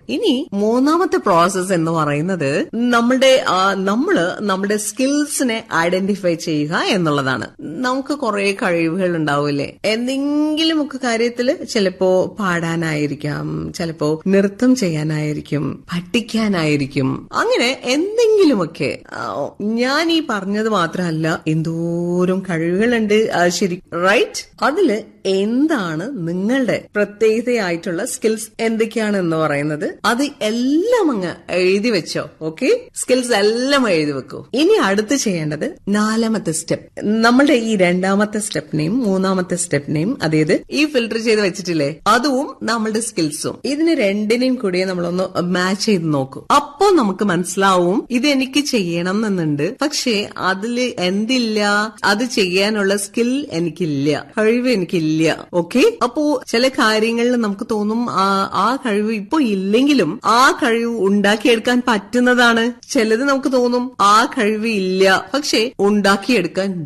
ഇനി മൂന്നാമത്തെ പ്രോസസ്സ് എന്ന് പറയുന്നത് നമ്മുടെ ആ, നമ്മള് നമ്മുടെ സ്കിൽസിനെ ഐഡന്റിഫൈ ചെയ്യുക എന്നുള്ളതാണ് നമുക്ക് കുറെ കഴിവുകൾ ഉണ്ടാവില്ലേ എന്തെങ്കിലുമൊക്കെ കാര്യത്തില് ചിലപ്പോ പാടാനായിരിക്കാം ചിലപ്പോ നൃത്തം ചെയ്യാനായിരിക്കും പഠിക്കാനായിരിക്കും അങ്ങനെ എന്തെങ്കിലുമൊക്കെ ആ, ഞാൻ ഈ പറഞ്ഞത് മാത്രമല്ല എന്തോരം കഴിവുകളുണ്ട് ആ, ശരി റൈറ്റ് അതില് എന്താണ് നിങ്ങളുടെ പ്രത്യേകതയായിട്ടുള്ള സ്കിൽസ് എന്തൊക്കെയാണ് എന്ന് പറയുന്നത് അത് എല്ലാം അങ്ങ് എഴുതി വെച്ചോ ഓക്കെ സ്കിൽസ് എല്ലാം എഴുതി വെക്കൂ ഇനി അടുത്ത് ചെയ്യേണ്ടത് നാലാമത്തെ സ്റ്റെപ്പ് നമ്മളുടെ ഈ രണ്ടാമത്തെ സ്റ്റെപ്പിനെയും മൂന്നാമത്തെ സ്റ്റെപ്പിനെയും അതായത് ഈ ഫിൽട്ടർ ചെയ്ത് വെച്ചിട്ടില്ലേ അതും നമ്മളുടെ സ്കിൽസും ഇതിന് രണ്ടിനെയും കൂടി നമ്മളൊന്ന് മാച്ച് ചെയ്ത് നോക്കൂ അപ്പോ നമുക്ക് മനസ്സിലാവും ഇത് എനിക്ക് ചെയ്യണം എന്നുണ്ട് പക്ഷേ അതില് എന്തില്ല അത് ചെയ്യാനുള്ള സ്കിൽ എനിക്കില്ല കഴിവ് എനിക്കില്ല ഓക്കെ അപ്പോ ചില കാര്യങ്ങളിൽ നമുക്ക് തോന്നും ആ ആ കഴിവ് ഇപ്പൊ ഇല്ലെങ്കിലും ആ കഴിവ് ഉണ്ടാക്കിയെടുക്കാൻ പറ്റുന്നതാണ് ചിലത് നമുക്ക് തോന്നും ആ കഴിവ് ഇല്ല പക്ഷെ ഉണ്ടാക്കിയെടുക്കാൻ